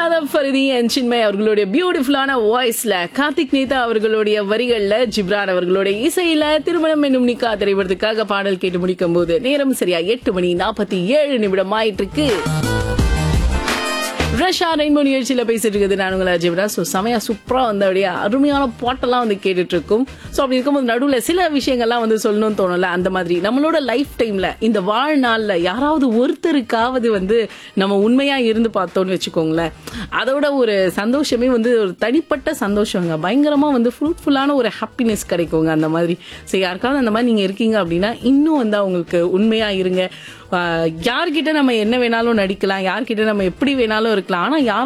இல்லாத ஃபரிதி அண்ட் சின்மய் அவர்களுடைய பியூட்டிஃபுல்லான வாய்ஸ்ல கார்த்திக் நேதா அவர்களுடைய வரிகள்ல ஜிப்ரான் அவர்களுடைய இசையில திருமணம் என்னும் நிக்கா திரைப்படத்துக்காக பாடல் கேட்டு முடிக்கும் போது நேரம் சரியா எட்டு மணி நாற்பத்தி ஏழு நிமிடம் ஆயிட்டு இருக்கு ரஷ்யா ரெயின்போ நிகழ்ச்சியில் பேசிட்டு இருக்குது நான் உங்களை ஜிப்ரா ஸோ செமையா சூப்பராக வந்து அப்படியே அருமையான பாட்டெல்லாம் வந்து கேட்டுட்டு இருக்கும் ஸோ அப்படி இருக்கும்போது நடுவில் சில விஷயங்கள்லாம் வந்து சொல்லணும்னு தோணல அந்த மாதிரி நம்மளோட லைஃப் டைம்ல இந்த வாழ்நாளில் யாராவது ஒருத்தருக்காவது வந்து நம்ம உண்மையா இருந்து பார்த்தோம்னு வச்சுக்கோங்களேன் அதோட ஒரு சந்தோஷமே வந்து ஒரு தனிப்பட்ட சந்தோஷங்க பயங்கரமா வந்து ஃப்ரூட்ஃபுல்லான ஒரு ஹாப்பினஸ் கிடைக்குங்க அந்த மாதிரி ஸோ யாருக்காவது அந்த மாதிரி நீங்க இருக்கீங்க அப்படின்னா இன்னும் வந்து அவங்களுக்கு உண்மையா இருங்க ஆஹ் யார்கிட்ட நம்ம என்ன வேணாலும் நடிக்கலாம் யார்கிட்ட நம்ம எப்படி வேணாலும் இருக்கலாம் ஆனா யார்